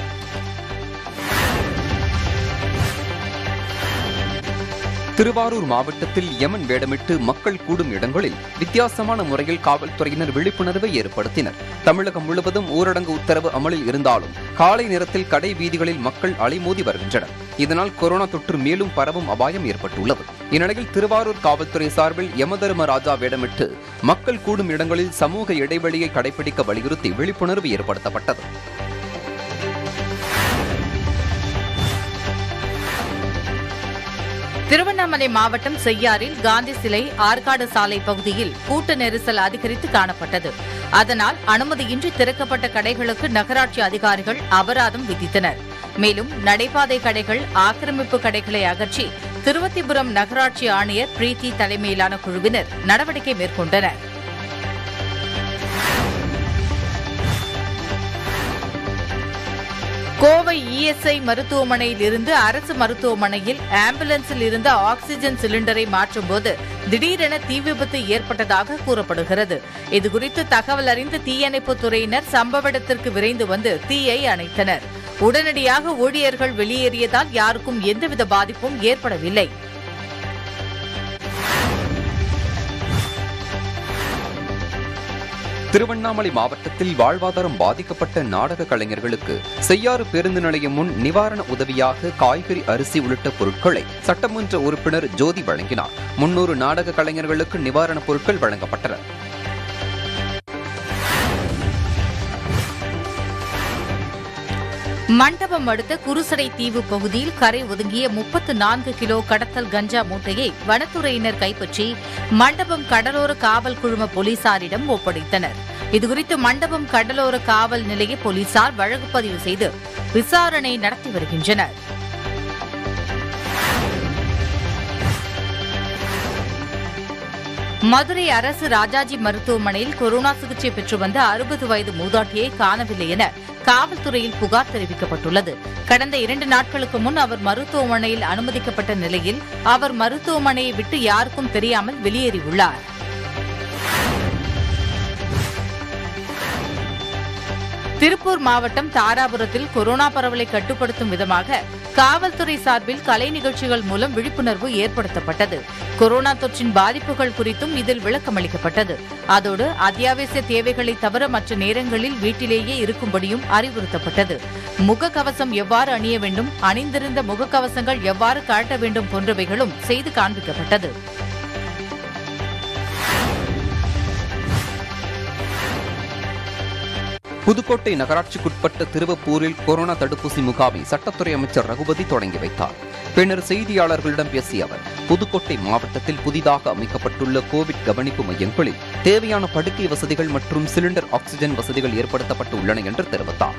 திருவாரூர் மாவட்டத்தில் யமன் வேடமிட்டு மக்கள் கூடும் இடங்களில் வித்தியாசமான முறையில் காவல்துறையினர் விழிப்புணர்வை ஏற்படுத்தினர் தமிழகம் முழுவதும் ஊரடங்கு உத்தரவு அமலில் இருந்தாலும் காலை நேரத்தில் கடை வீதிகளில் மக்கள் அலைமோதி வருகின்றனர் இதனால் கொரோனா தொற்று மேலும் பரவும் அபாயம் ஏற்பட்டுள்ளது இந்நிலையில் திருவாரூர் காவல்துறை சார்பில் யமதர்ம ராஜா வேடமிட்டு மக்கள் கூடும் இடங்களில் சமூக இடைவெளியை கடைபிடிக்க வலியுறுத்தி விழிப்புணர்வு ஏற்படுத்தப்பட்டது திருவண்ணாமலை மாவட்டம் செய்யாறில் காந்தி சிலை ஆற்காடு சாலை பகுதியில் கூட்ட நெரிசல் அதிகரித்து காணப்பட்டது அதனால் அனுமதியின்றி திறக்கப்பட்ட கடைகளுக்கு நகராட்சி அதிகாரிகள் அபராதம் விதித்தனர் மேலும் நடைபாதை கடைகள் ஆக்கிரமிப்பு கடைகளை அகற்றி திருவத்திபுரம் நகராட்சி ஆணையர் பிரீத்தி தலைமையிலான குழுவினர் நடவடிக்கை மேற்கொண்டனர் கோவை இஎஸ்ஐ மருத்துவமனையில் இருந்து அரசு மருத்துவமனையில் ஆம்புலன்ஸில் இருந்த ஆக்ஸிஜன் சிலிண்டரை மாற்றும்போது திடீரென தீ விபத்து ஏற்பட்டதாக கூறப்படுகிறது இதுகுறித்து தகவல் அறிந்த தீயணைப்புத் துறையினர் சம்பவ இடத்திற்கு விரைந்து வந்து தீயை அணைத்தனர் உடனடியாக ஊழியர்கள் வெளியேறியதால் யாருக்கும் எந்தவித பாதிப்பும் ஏற்படவில்லை திருவண்ணாமலை மாவட்டத்தில் வாழ்வாதாரம் பாதிக்கப்பட்ட நாடக கலைஞர்களுக்கு செய்யாறு பேருந்து நிலையம் முன் நிவாரண உதவியாக காய்கறி அரிசி உள்ளிட்ட பொருட்களை சட்டமன்ற உறுப்பினர் ஜோதி வழங்கினார் முன்னூறு நாடக கலைஞர்களுக்கு நிவாரணப் பொருட்கள் வழங்கப்பட்டன மண்டபம் அடுத்த குருசடை தீவு பகுதியில் கரை ஒதுங்கிய முப்பத்து நான்கு கிலோ கடத்தல் கஞ்சா மூட்டையை வனத்துறையினர் கைப்பற்றி மண்டபம் கடலோர காவல் குழும போலீசாரிடம் ஒப்படைத்தனர் இதுகுறித்து மண்டபம் கடலோர காவல் நிலைய போலீசார் வழக்கு பதிவு செய்து விசாரணை நடத்தி வருகின்றனர் மதுரை அரசு ராஜாஜி மருத்துவமனையில் கொரோனா சிகிச்சை பெற்று வந்த அறுபது வயது மூதாட்டியை காணவில்லை என காவல்துறையில் புகார் தெரிவிக்கப்பட்டுள்ளது கடந்த இரண்டு நாட்களுக்கு முன் அவர் மருத்துவமனையில் அனுமதிக்கப்பட்ட நிலையில் அவர் மருத்துவமனையை விட்டு யாருக்கும் தெரியாமல் வெளியேறியுள்ளார் திருப்பூர் மாவட்டம் தாராபுரத்தில் கொரோனா பரவலை கட்டுப்படுத்தும் விதமாக காவல்துறை சார்பில் கலை நிகழ்ச்சிகள் மூலம் விழிப்புணர்வு ஏற்படுத்தப்பட்டது கொரோனா தொற்றின் பாதிப்புகள் குறித்தும் இதில் விளக்கமளிக்கப்பட்டது அதோடு அத்தியாவசிய தேவைகளை தவிர மற்ற நேரங்களில் வீட்டிலேயே இருக்கும்படியும் அறிவுறுத்தப்பட்டது முகக்கவசம் எவ்வாறு அணிய வேண்டும் அணிந்திருந்த முகக்கவசங்கள் எவ்வாறு காட்ட வேண்டும் போன்றவைகளும் செய்து காண்பிக்கப்பட்டது புதுக்கோட்டை நகராட்சிக்குட்பட்ட திருவப்பூரில் கொரோனா தடுப்பூசி முகாமை சட்டத்துறை அமைச்சர் ரகுபதி தொடங்கி வைத்தார் பின்னர் செய்தியாளர்களிடம் பேசிய அவர் புதுக்கோட்டை மாவட்டத்தில் புதிதாக அமைக்கப்பட்டுள்ள கோவிட் கவனிப்பு மையங்களில் தேவையான படுக்கை வசதிகள் மற்றும் சிலிண்டர் ஆக்ஸிஜன் வசதிகள் ஏற்படுத்தப்பட்டு உள்ளன என்று தெரிவித்தார்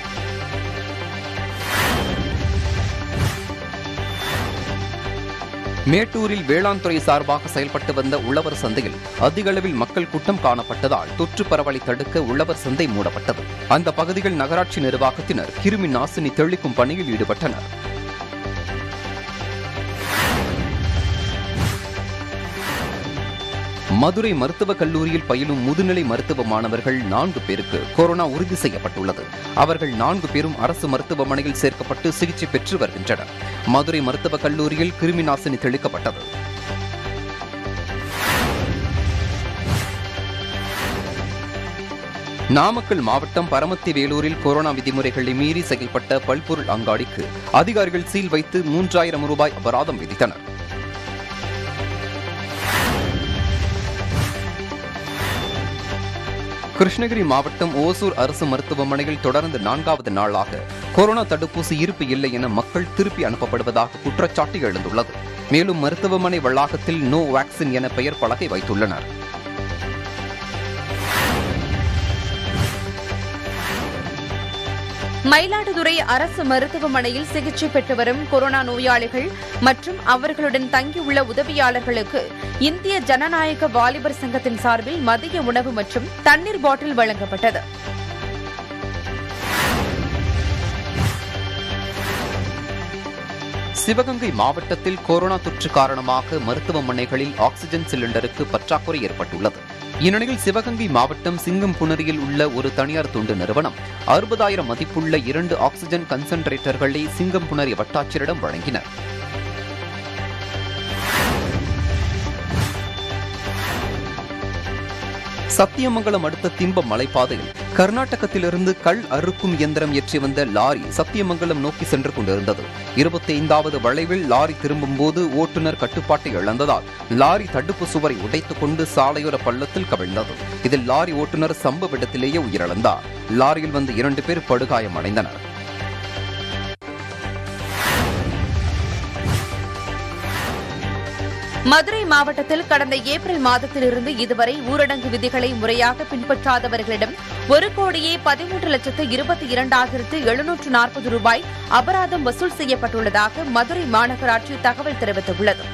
மேட்டூரில் வேளாண் துறை சார்பாக செயல்பட்டு வந்த உழவர் சந்தையில் அதிக அளவில் மக்கள் கூட்டம் காணப்பட்டதால் தொற்று பரவலை தடுக்க உழவர் சந்தை மூடப்பட்டது அந்த பகுதியில் நகராட்சி நிர்வாகத்தினர் கிருமி நாசினி தெளிக்கும் பணியில் ஈடுபட்டனர் மதுரை மருத்துவக் கல்லூரியில் பயிலும் முதுநிலை மருத்துவ மாணவர்கள் நான்கு பேருக்கு கொரோனா உறுதி செய்யப்பட்டுள்ளது அவர்கள் நான்கு பேரும் அரசு மருத்துவமனையில் சேர்க்கப்பட்டு சிகிச்சை பெற்று வருகின்றனர் மதுரை மருத்துவக் கல்லூரியில் கிருமி நாசினி தெளிக்கப்பட்டது நாமக்கல் மாவட்டம் பரமத்தி வேலூரில் கொரோனா விதிமுறைகளை மீறி செயல்பட்ட பல்பொருள் அங்காடிக்கு அதிகாரிகள் சீல் வைத்து மூன்றாயிரம் ரூபாய் அபராதம் விதித்தனர் கிருஷ்ணகிரி மாவட்டம் ஓசூர் அரசு மருத்துவமனையில் தொடர்ந்து நான்காவது நாளாக கொரோனா தடுப்பூசி இருப்பு இல்லை என மக்கள் திருப்பி அனுப்பப்படுவதாக குற்றச்சாட்டு எழுந்துள்ளது மேலும் மருத்துவமனை வளாகத்தில் நோ வேக்சின் என பெயர் பலகை வைத்துள்ளனர் மயிலாடுதுறை அரசு மருத்துவமனையில் சிகிச்சை பெற்று வரும் கொரோனா நோயாளிகள் மற்றும் அவர்களுடன் தங்கியுள்ள உதவியாளர்களுக்கு இந்திய ஜனநாயக வாலிபர் சங்கத்தின் சார்பில் மதிய உணவு மற்றும் தண்ணீர் பாட்டில் வழங்கப்பட்டது சிவகங்கை மாவட்டத்தில் கொரோனா தொற்று காரணமாக மருத்துவமனைகளில் ஆக்ஸிஜன் சிலிண்டருக்கு பற்றாக்குறை ஏற்பட்டுள்ளது இந்நிலையில் சிவகங்கை மாவட்டம் சிங்கம்புணரியில் உள்ள ஒரு தனியார் தொண்டு நிறுவனம் அறுபதாயிரம் மதிப்புள்ள இரண்டு ஆக்ஸிஜன் கன்சன்ட்ரேட்டர்களை சிங்கம்புணரி வட்டாட்சியரிடம் வழங்கினர் சத்தியமங்கலம் அடுத்த திம்பம் மலைப்பாதையில் கர்நாடகத்திலிருந்து கள் அறுக்கும் இயந்திரம் ஏற்றி வந்த லாரி சத்தியமங்கலம் நோக்கி சென்று கொண்டிருந்தது இருபத்தி ஐந்தாவது வளைவில் லாரி திரும்பும் போது ஓட்டுநர் கட்டுப்பாட்டை இழந்ததால் லாரி தடுப்பு சுவரை உடைத்துக் கொண்டு சாலையோர பள்ளத்தில் கவிழ்ந்தது இதில் லாரி ஓட்டுநர் சம்பவ இடத்திலேயே உயிரிழந்தார் லாரியில் வந்த இரண்டு பேர் படுகாயம் அடைந்தனர் மதுரை மாவட்டத்தில் கடந்த ஏப்ரல் மாதத்திலிருந்து இதுவரை ஊரடங்கு விதிகளை முறையாக பின்பற்றாதவர்களிடம் ஒரு கோடியே பதிமூன்று லட்சத்து இருபத்தி இரண்டாயிரத்து எழுநூற்று நாற்பது ரூபாய் அபராதம் வசூல் செய்யப்பட்டுள்ளதாக மதுரை மாநகராட்சி தகவல் தெரிவித்துள்ளது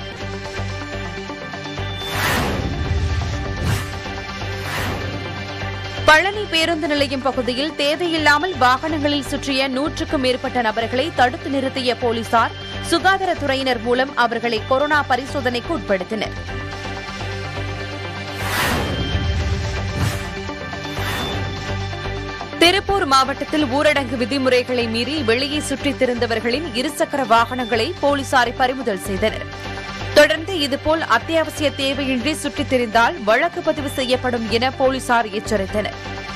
பழனி பேருந்து நிலையம் பகுதியில் தேவையில்லாமல் வாகனங்களில் சுற்றிய நூற்றுக்கும் மேற்பட்ட நபர்களை தடுத்து நிறுத்திய போலீசார் சுகாதாரத்துறையினர் மூலம் அவர்களை கொரோனா பரிசோதனைக்கு உட்படுத்தினர் திருப்பூர் மாவட்டத்தில் ஊரடங்கு விதிமுறைகளை மீறி வெளியே சுற்றித் திரிந்தவர்களின் இருசக்கர வாகனங்களை போலீசாரை பறிமுதல் செய்தனர் தொடர்ந்து இதுபோல் அத்தியாவசிய தேவையின்றி சுற்றித் திரிந்தால் வழக்கு பதிவு செய்யப்படும் என போலீசார் எச்சரித்தனர்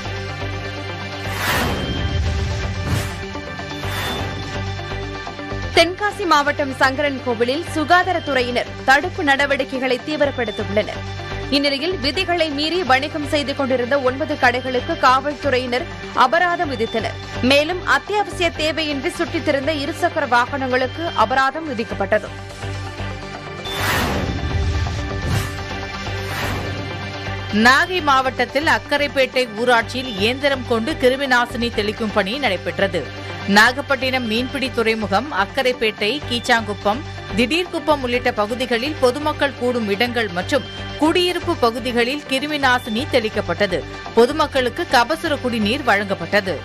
தென்காசி மாவட்டம் சங்கரன் கோவிலில் சுகாதாரத்துறையினர் தடுப்பு நடவடிக்கைகளை தீவிரப்படுத்தியுள்ளனர் இந்நிலையில் விதிகளை மீறி வணிகம் செய்து கொண்டிருந்த ஒன்பது கடைகளுக்கு காவல்துறையினர் அபராதம் விதித்தனர் மேலும் அத்தியாவசிய தேவையின்றி சுற்றித் திரிந்த இருசக்கர வாகனங்களுக்கு அபராதம் விதிக்கப்பட்டது நாகை மாவட்டத்தில் அக்கரைப்பேட்டை ஊராட்சியில் இயந்திரம் கொண்டு கிருமி நாசினி தெளிக்கும் பணி நடைபெற்றது நாகப்பட்டினம் மீன்பிடி துறைமுகம் அக்கரைப்பேட்டை கீச்சாங்குப்பம் திடீர்குப்பம் உள்ளிட்ட பகுதிகளில் பொதுமக்கள் கூடும் இடங்கள் மற்றும் குடியிருப்பு பகுதிகளில் கிருமி நாசினி தெளிக்கப்பட்டது பொதுமக்களுக்கு கபசுர குடிநீர் வழங்கப்பட்டது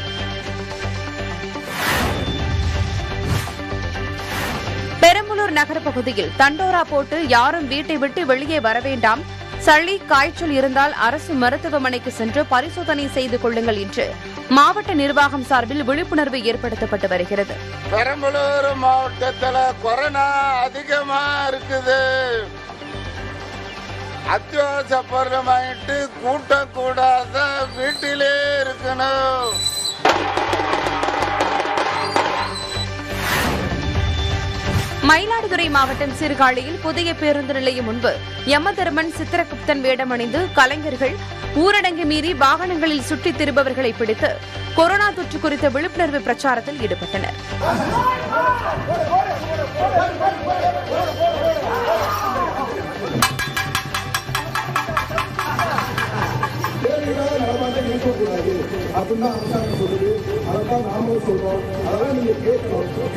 பெரம்பலூர் நகர பகுதியில் தண்டோரா போட்டு யாரும் வீட்டை விட்டு வெளியே வர வேண்டாம் சளி காய்ச்சல் இருந்தால் அரசு மருத்துவமனைக்கு சென்று பரிசோதனை செய்து கொள்ளுங்கள் என்று மாவட்ட நிர்வாகம் சார்பில் விழிப்புணர்வு ஏற்படுத்தப்பட்டு வருகிறது பெரம்பலூர் மாவட்டத்துல கொரோனா அதிகமா இருக்குது அத்தியாவசிய பொருள் வாங்கிட்டு கூட்டம் கூடாத வீட்டிலே இருக்கணும் மயிலாடுதுறை மாவட்டம் சீர்காழியில் புதிய பேருந்து நிலையம் முன்பு யமதர்மன் சித்திரகுப்தன் வேடமணிந்து கலைஞர்கள் ஊரடங்கு மீறி வாகனங்களில் சுற்றித் திரிபவர்களை பிடித்து கொரோனா தொற்று குறித்த விழிப்புணர்வு பிரச்சாரத்தில் ஈடுபட்டனர் அப்படின்னு அரசாங்கம் சொல்லுது அதைத்தான் நாமளும் சொல்றோம் அதெல்லாம் நீங்க கேட்கணும்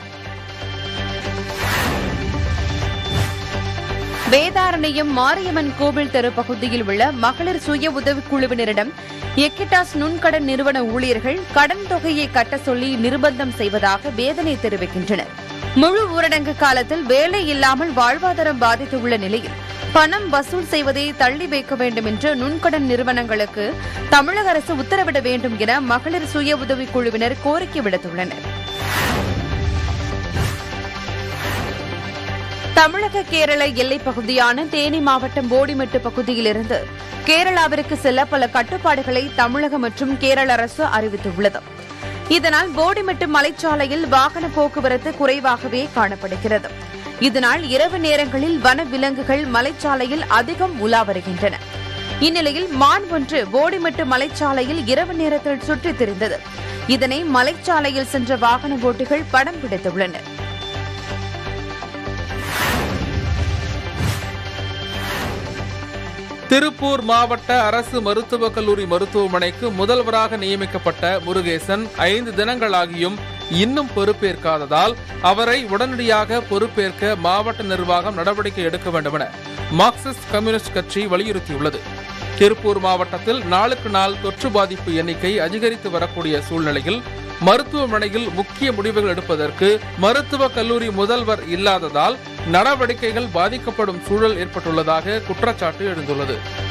வேதாரண்யம் மாரியம்மன் கோவில் தெரு பகுதியில் உள்ள மகளிர் சுய உதவிக் குழுவினரிடம் எக்கிட்டாஸ் நுண்கடன் நிறுவன ஊழியர்கள் கடன் தொகையை கட்ட சொல்லி நிர்பந்தம் செய்வதாக வேதனை தெரிவிக்கின்றனர் முழு ஊரடங்கு காலத்தில் வேலை இல்லாமல் வாழ்வாதாரம் பாதித்துள்ள நிலையில் பணம் வசூல் செய்வதை தள்ளி வைக்க வேண்டும் என்று நுண்கடன் நிறுவனங்களுக்கு தமிழக அரசு உத்தரவிட வேண்டும் என மகளிர் சுய உதவிக் குழுவினர் கோரிக்கை விடுத்துள்ளனர் தமிழக கேரள எல்லைப் பகுதியான தேனி மாவட்டம் போடிமெட்டு பகுதியிலிருந்து கேரளாவிற்கு செல்ல பல கட்டுப்பாடுகளை தமிழக மற்றும் கேரள அரசு அறிவித்துள்ளது இதனால் போடிமெட்டு மலைச்சாலையில் வாகன போக்குவரத்து குறைவாகவே காணப்படுகிறது இதனால் இரவு நேரங்களில் வன விலங்குகள் மலைச்சாலையில் அதிகம் உலா வருகின்றன இந்நிலையில் மான் ஒன்று போடிமெட்டு மலைச்சாலையில் இரவு நேரத்தில் சுற்றித் திரிந்தது இதனை மலைச்சாலையில் சென்ற வாகன ஓட்டிகள் படம் பிடித்துள்ளனர் திருப்பூர் மாவட்ட அரசு மருத்துவக் கல்லூரி மருத்துவமனைக்கு முதல்வராக நியமிக்கப்பட்ட முருகேசன் ஐந்து தினங்களாகியும் இன்னும் பொறுப்பேற்காததால் அவரை உடனடியாக பொறுப்பேற்க மாவட்ட நிர்வாகம் நடவடிக்கை எடுக்க வேண்டும் என மார்க்சிஸ்ட் கம்யூனிஸ்ட் கட்சி வலியுறுத்தியுள்ளது திருப்பூர் மாவட்டத்தில் நாளுக்கு நாள் தொற்று பாதிப்பு எண்ணிக்கை அதிகரித்து வரக்கூடிய சூழ்நிலையில் மருத்துவமனையில் முக்கிய முடிவுகள் எடுப்பதற்கு மருத்துவக் கல்லூரி முதல்வர் இல்லாததால் நடவடிக்கைகள் பாதிக்கப்படும் சூழல் ஏற்பட்டுள்ளதாக குற்றச்சாட்டு எழுந்துள்ளது